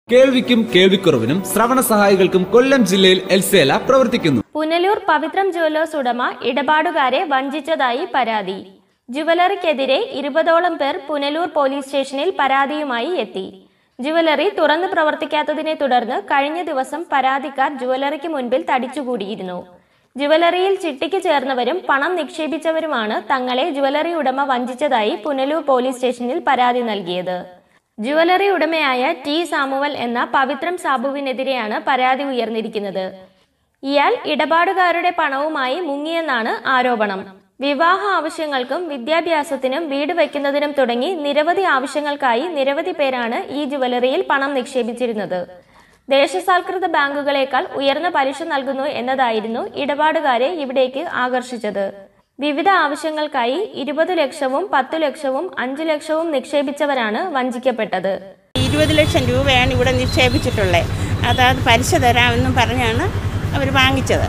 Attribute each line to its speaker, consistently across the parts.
Speaker 1: കേൾവിക്കും കേൾവിക്കുറവിനും ശ്രവണ സഹായികൾക്കും കൊല്ലം ജില്ലയിൽ എൽസേല പ്രവർത്തിക്കുന്നു
Speaker 2: പുനലൂർ പവിത്രം ജുവലേഴ്സ് ഉടമ ഇടപാടുകാരെ വഞ്ചിച്ചതായി പരാതി ജുവലറിക്കെതിരെ ഇരുപതോളം പേർ പുനലൂർ പോലീസ് സ്റ്റേഷനിൽ പരാതിയുമായി എത്തി ജുവലറി തുറന്നു പ്രവർത്തിക്കാത്തതിനെ തുടർന്ന് കഴിഞ്ഞ ദിവസം പരാതിക്കാർ ജുവലറിക്ക് മുൻപിൽ തടിച്ചുകൂടിയിരുന്നു ജുവലറിയിൽ ചിട്ടിക്ക് ചേർന്നവരും പണം നിക്ഷേപിച്ചവരുമാണ് തങ്ങളെ ജുവലറി ഉടമ വഞ്ചിച്ചതായി പുനലൂർ പോലീസ് സ്റ്റേഷനിൽ പരാതി നൽകിയത് ജുവലറി ഉടമയായ ടി സാമുവൽ എന്ന പവിത്രം സാബുവിനെതിരെയാണ് പരാതി ഉയർന്നിരിക്കുന്നത് ഇയാൾ ഇടപാടുകാരുടെ പണവുമായി മുങ്ങിയെന്നാണ് ആരോപണം വിവാഹ ആവശ്യങ്ങൾക്കും വിദ്യാഭ്യാസത്തിനും വീട് വയ്ക്കുന്നതിനും തുടങ്ങി നിരവധി ആവശ്യങ്ങൾക്കായി നിരവധി പേരാണ് ഈ ജുവലറിയിൽ പണം നിക്ഷേപിച്ചിരുന്നത് ദേശസാൽകൃത ബാങ്കുകളേക്കാൾ ഉയർന്ന പലിശ നൽകുന്നു എന്നതായിരുന്നു ഇടപാടുകാരെ ഇവിടേക്ക് ആകർഷിച്ചത് വിവിധ ആവശ്യങ്ങൾക്കായി ഇരുപത് ലക്ഷവും പത്തു ലക്ഷവും അഞ്ചു ലക്ഷവും നിക്ഷേപിച്ചവരാണ് വഞ്ചിക്കപ്പെട്ടത്
Speaker 3: ഇരുപത് ലക്ഷം രൂപയാണ് ഇവിടെ നിക്ഷേപിച്ചിട്ടുള്ളത് അതായത് പലിശ തരാമെന്നും പറഞ്ഞാണ് അവർ വാങ്ങിച്ചത്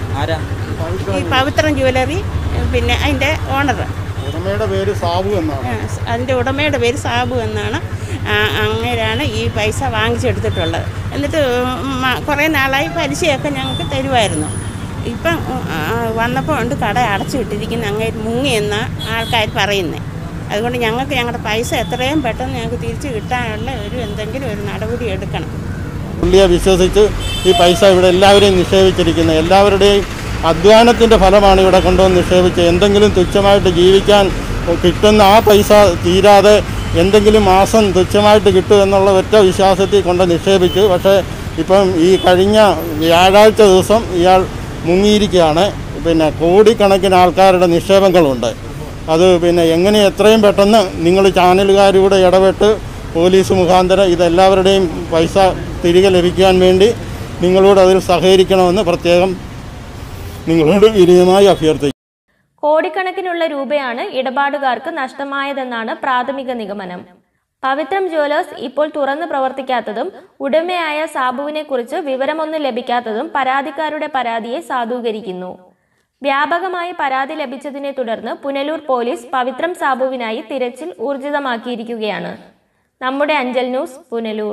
Speaker 3: ഈ പവിത്രം ജുവലറി പിന്നെ അതിൻ്റെ ഓണർ
Speaker 4: ഉടമയുടെ പേര് സാബു എന്നാണ്
Speaker 3: അതിൻ്റെ ഉടമയുടെ പേര് സാബു എന്നാണ് ആ, അങ്ങേരാണ് ഈ പൈസ വാങ്ങിച്ചെടുത്തിട്ടുള്ളത് എന്നിട്ട് മ- കുറേ നാളായി പലിശയൊക്കെ ഞങ്ങൾക്ക് തരുമായിരുന്നു ഇപ്പം ആ, വന്നപ്പോൾ ഉണ്ട് കട അടച്ചിട്ടിരിക്കുന്ന അങ്ങേര് മുങ്ങിയെന്ന ആൾക്കാർ പറയുന്നത് അതുകൊണ്ട് ഞങ്ങൾക്ക് ഞങ്ങളുടെ പൈസ എത്രയും പെട്ടെന്ന് ഞങ്ങൾക്ക് തിരിച്ച് കിട്ടാനുള്ള ഒരു എന്തെങ്കിലും ഒരു നടപടി എടുക്കണം
Speaker 4: പുള്ളിയെ വിശ്വസിച്ച് ഈ പൈസ ഇവിടെ എല്ലാവരെയും നിക്ഷേപിച്ചിരിക്കുന്നത് എല്ലാവരുടെയും അധ്വാനത്തിൻ്റെ ഫലമാണ് ഇവിടെ കൊണ്ടുവന്ന് നിക്ഷേപിച്ച് എന്തെങ്കിലും തുച്ഛമായിട്ട് ജീവിക്കാൻ കിട്ടുന്ന ആ പൈസ തീരാതെ എന്തെങ്കിലും മാസം തുച്ഛമായിട്ട് കിട്ടും എന്നുള്ള ഒറ്റ വിശ്വാസത്തിൽ കൊണ്ട് നിക്ഷേപിച്ചു പക്ഷേ ഇപ്പം ഈ കഴിഞ്ഞ വ്യാഴാഴ്ച ദിവസം ഇയാൾ മുങ്ങിയിരിക്കുകയാണ് പിന്നെ കോടിക്കണക്കിന് ആൾക്കാരുടെ നിക്ഷേപങ്ങളുണ്ട് അത് പിന്നെ എങ്ങനെ എത്രയും പെട്ടെന്ന് നിങ്ങൾ ചാനലുകാരിലൂടെ ഇടപെട്ട് പോലീസ് മുഖാന്തരം ഇതെല്ലാവരുടെയും പൈസ തിരികെ ലഭിക്കാൻ വേണ്ടി നിങ്ങളോട് അതിൽ സഹകരിക്കണമെന്ന് പ്രത്യേകം നിങ്ങളോട് വിനയമായി അഭ്യർത്ഥിക്കുന്നു
Speaker 2: കോടിക്കണക്കിനുള്ള രൂപയാണ് ഇടപാടുകാർക്ക് നഷ്ടമായതെന്നാണ് പ്രാഥമിക നിഗമനം പവിത്രം ജ്വല്ലേഴ്സ് ഇപ്പോൾ തുറന്നു പ്രവർത്തിക്കാത്തതും ഉടമയായ സാബുവിനെ കുറിച്ച് വിവരമൊന്നും ലഭിക്കാത്തതും പരാതിക്കാരുടെ പരാതിയെ സാധൂകരിക്കുന്നു വ്യാപകമായി പരാതി ലഭിച്ചതിനെ തുടർന്ന് പുനലൂർ പോലീസ് പവിത്രം സാബുവിനായി തിരച്ചിൽ ഊർജിതമാക്കിയിരിക്കുകയാണ് നമ്മുടെ Anchal news Punalur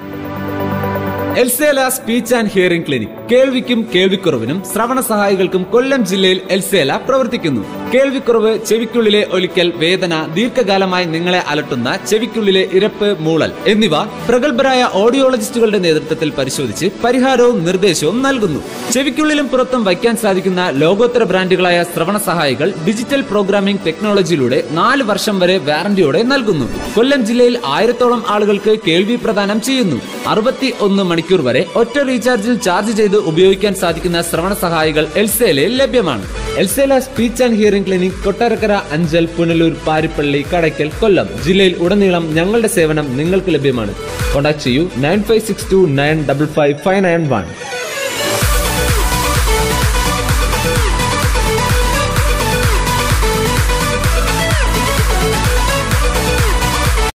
Speaker 1: Elsela speech and hearing clinic കേൾവിക്കും കേൾവിക്കുറവിനും ശ്രവണ സഹായികൾക്കും കൊല്ലം ജില്ലയിൽ എൽസേല പ്രവർത്തിക്കുന്നു കേൾവിക്കുറവ് ചെവിക്കുള്ളിലെ ഒലിക്കൽ വേദന ദീർഘകാലമായി നിങ്ങളെ അലട്ടുന്ന ചെവിക്കുള്ളിലെ ഇരപ്പ് മൂളൽ എന്നിവ പ്രഗത്ഭരായ ഓഡിയോളജിസ്റ്റുകളുടെ നേതൃത്വത്തിൽ പരിശോധിച്ച് പരിഹാരവും നിർദ്ദേശവും നൽകുന്നു ചെവിക്കുള്ളിലും പുറത്തും വയ്ക്കാൻ സാധിക്കുന്ന ലോകോത്തര ബ്രാൻഡുകളായ ശ്രവണ സഹായികൾ ഡിജിറ്റൽ പ്രോഗ്രാമിംഗ് ടെക്നോളജിയിലൂടെ നാല് വർഷം വരെ വാറന്റിയോടെ നൽകുന്നു കൊല്ലം ജില്ലയിൽ ആയിരത്തോളം ആളുകൾക്ക് കേൾവി പ്രദാനം ചെയ്യുന്നു അറുപത്തി ഒന്ന് മണിക്കൂർ വരെ ഒറ്റ റീചാർജിൽ ചാർജ് ചെയ്ത് ഉപയോഗിക്കാൻ സാധിക്കുന്ന ശ്രവണ സഹായികൾ എൽസേലയിൽ ലഭ്യമാണ് Elsela speech and hearing clinic Kottarakkara Anchal Punalur Parippally Kadakkal Kollam ജില്ലയിൽ ഉടനീളം ഞങ്ങളുടെ സേവനം നിങ്ങൾക്ക് ലഭ്യമാണ് കോൺടാക്ട് ചെയ്യൂ nine five six two nine double five five nine one